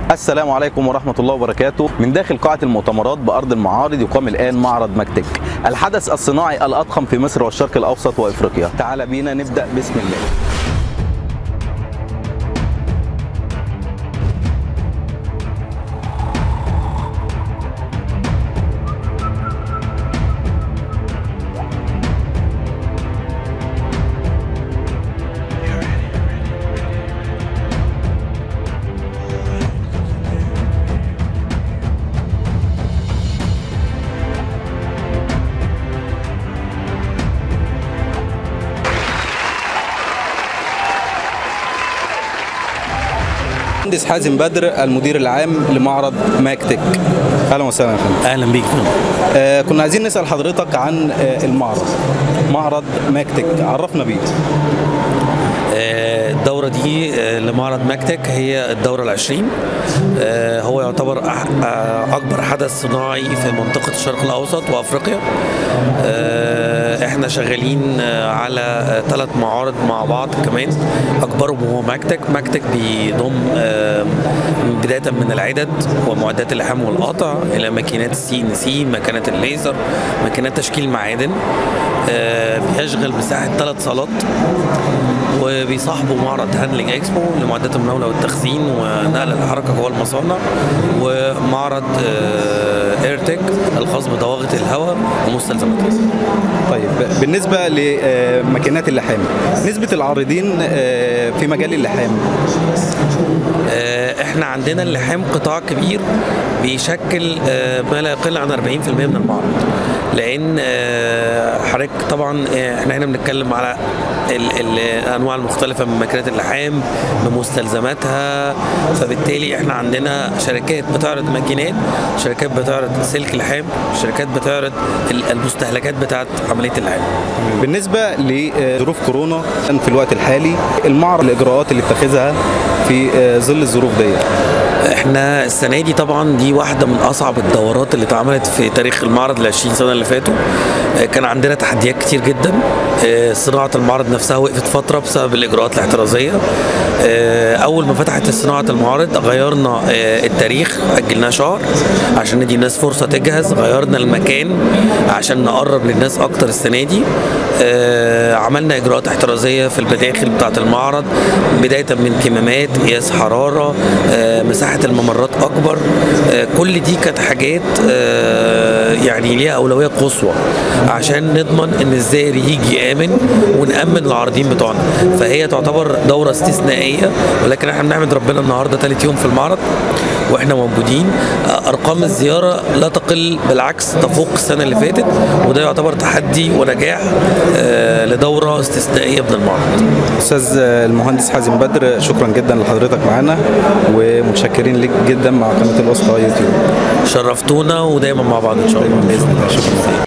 السلام عليكم ورحمة الله وبركاته من داخل قاعة المؤتمرات بأرض المعارض يقام الآن معرض مكتك الحدث الصناعي الأضخم في مصر والشرق الأوسط وإفريقيا تعال بينا نبدأ بسم الله مهندس حازم بدر المدير العام لمعرض ماكتك اهلا وسهلا يا فندم اهلا بيك فندم آه كنا عايزين نسال حضرتك عن آه المعرض معرض ماكتك عرفنا بيه آه، الدورة دي آه، لمعرض ماكتك هي الدورة العشرين آه، هو يعتبر أح- آه، أكبر حدث صناعي في منطقة الشرق الأوسط وأفريقيا آه، احنا شغالين آه، على ثلاث معارض مع بعض كمان أكبرهم هو ماكتك ماكتك بيضم آه، من بداية من العدد ومعدات اللحام والقطع إلى ماكينات السي ان سي ماكينات الليزر ماكينات تشكيل معادن آه، بيشغل مساحة ثلاث صالات وبيصاحبوا معرض هاندلنج اكسبو لمعدات المناوله والتخزين ونقل الحركه جوه المصانع ومعرض آه، ايرتك الخاص بضواغط الهواء ومستلزماتها طيب بالنسبه لماكينات اللحام نسبه العارضين آه في مجال اللحام آه، احنا عندنا اللحام قطاع كبير بيشكل آه، ما لا يقل عن 40% من المعرض لان آه، حضرتك طبعا آه، احنا هنا بنتكلم على ال- ال- الانواع المختلفه من ماكينات اللحام بمستلزماتها فبالتالي احنا عندنا شركات بتعرض ماكينات شركات بتعرض سلك لحام شركات بتعرض ال- المستهلكات بتاعت عمليه اللحام بالنسبه لظروف كورونا في الوقت الحالي المعرض الاجراءات اللي اتخذها في آه، ظل الظروف دي احنا السنه دي طبعا دي واحده من اصعب الدورات اللي اتعملت في تاريخ المعرض ال 20 سنه اللي فاتوا اه، كان عندنا تحديات كتير جدا اه، صناعه المعرض نفسها وقفت فتره بسبب الاجراءات الاحترازيه اه، اول ما فتحت صناعه المعارض غيرنا اه، التاريخ اجلناه شهر عشان ندي الناس فرصه تجهز غيرنا المكان عشان نقرب للناس اكتر السنه دي اه، عملنا اجراءات احترازيه في المداخل بتاعه المعرض بدايه من كمامات قياس حراره اه، مساحه الممرات اكبر اه، كل دي كانت حاجات اه، يعني ليها اولويه قصوى عشان نضمن ان الزائر يجي امن ونامن العارضين بتوعنا فهي تعتبر دوره استثنائيه ولكن احنا بنحمد ربنا النهارده ثالث يوم في المعرض واحنا موجودين اه، ارقام الزياره لا تقل بالعكس تفوق السنه اللي فاتت وده يعتبر تحدي ونجاح اه، لدوره استثنائيه من المعرض استاذ المهندس حازم بدر شكرا جدا لحضرتك معانا ومتشكرين لك جدا مع قناه الوسطى يوتيوب شرفتونا ودايما مع بعض ان شاء الله باذن الله شكرا